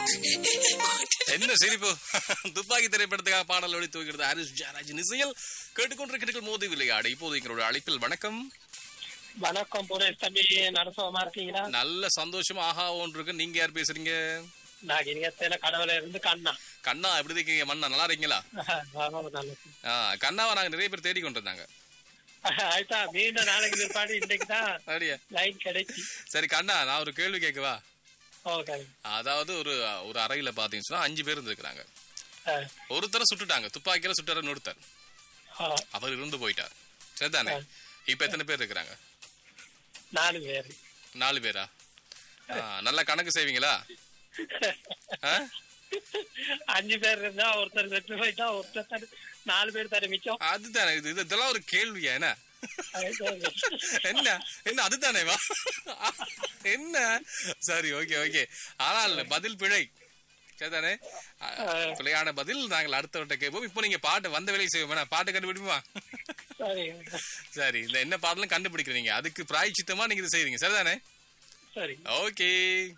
என்ன சிரிப்பு துப்பாக்கி திரைப்படத்துக்காக பாடல் ஒளி தூக்கிறது ஹாரிஸ் ஜாராஜ் இசையில் கேட்டுக்கொண்டிருக்கிறீர்கள் மோதி விளையாடு இப்போது எங்களுடைய அழைப்பில் வணக்கம் வணக்கம் புரேஷ் தம்பி நரசவமா இருக்கீங்களா நல்ல சந்தோஷமா ஆஹா ஒன்று இருக்கு நீங்க யார் பேசுறீங்க நான் இனியத்தில கடவுள இருந்து கண்ணா கண்ணா எப்படி இருக்கீங்க மண்ணா நல்லா இருக்கீங்களா ஆமாம், நல்லது. ஆ, கண்ணாவை நாங்க நிறைய பேர் தேடி கொண்டு இருந்தாங்க ஆயிட்டா மீண்டும் நாளைக்கு பிற்பாடு இன்னைக்கு தான் அப்படியா லைன் கிடைச்சி சரி கண்ணா நான் ஒரு கேள்வி கேட்கவா ஓகே அதாவது ஒரு ஒரு அறையில பாத்தீங்கன்னா சொன்னா அஞ்சு பேர் இருந்திருக்கிறாங்க ஆ, ஒருத்தரை சுட்டுட்டாங்க துப்பாக்கியில சுட்டுறன்னு ஒருத்தர் ஆ, அவர் இருந்து போயிட்டார் சரிதானே இப்ப எத்தனை பேர் இருக்கிறாங்க நாலு பேர் நாலு பேரா ஆ, நல்லா கணக்கு செய்வீங்களா ஆ? அஞ்சு பேர் இருந்தா ஒருத்தர் செத்து போயிட்டா ஒருத்தர் தரு- நாலு பேர் தர மிச்சம் அதுதானே இது இது- இதெல்லாம் ஒரு கேள்வியா என்ன என்ன என்ன அதுதானே வா என்ன சரி ஓகே ஓகே ஆனால் பதில் பிழை சரிதானே ஆ, பிழையான பதில் நாங்கள் அடுத்தவட்ட கேட்போம் இப்போ நீங்க பாட்டு வந்த வேலையை செய்வோம் வேணா பாட்டு கண்டுபிடிப்போமா சரி சரி இந்த என்ன பாடலும் கண்டுபிடிக்கிறீங்க அதுக்கு பிராய்ச்சித்தமா நீங்க இது செய்றீங்க சரிதானே சரி ஓகே